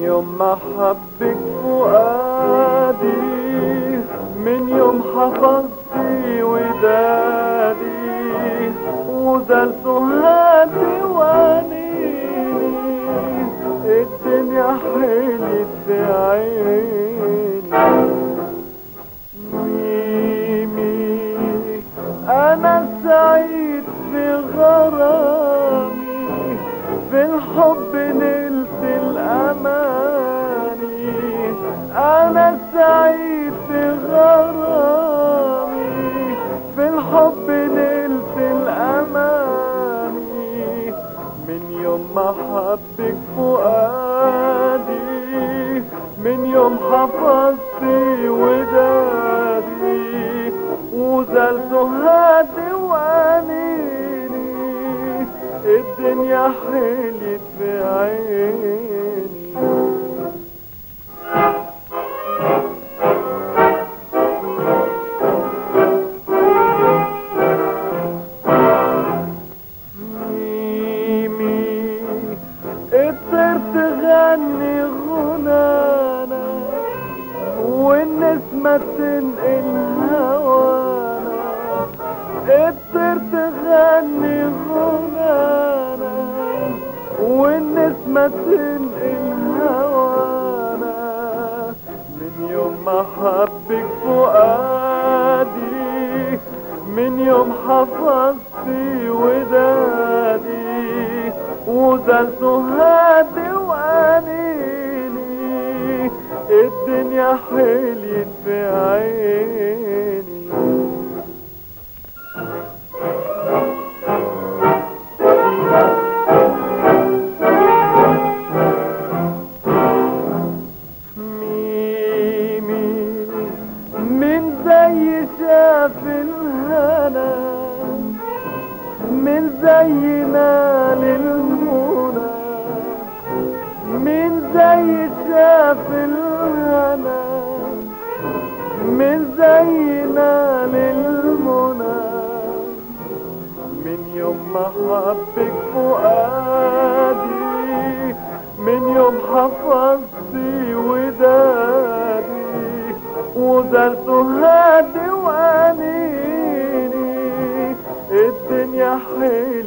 يوم ما حبك فؤادي من يوم حفظتي ودادي وزال سهادي وانيني الدنيا حلت في عيني ميمي انا سعيد في غرامي في الحب نلت الاماني انا سعيد في غرامي في الحب نلت الاماني من يوم ما حبك فؤادي من يوم حفظتي ودادي وزال سهادي وانيني الدنيا حلت في عيني ميمي الطير تغني غنانا والنسمة تنقل هوانا الطير تغني غنانا والنسمة تنقل هوانا من يوم ما حبك فؤادي من يوم حفظتي ودادي وزال سهادي وانيني الدنيا حليت في عيني ميمي من زي شاف الهنا من زينا للمنى من زي شاف الهنا من زينا للمنى من يوم ما حبك فؤادي من يوم حفظتي ودادي وزال سهادي وانيني الدنيا حلوة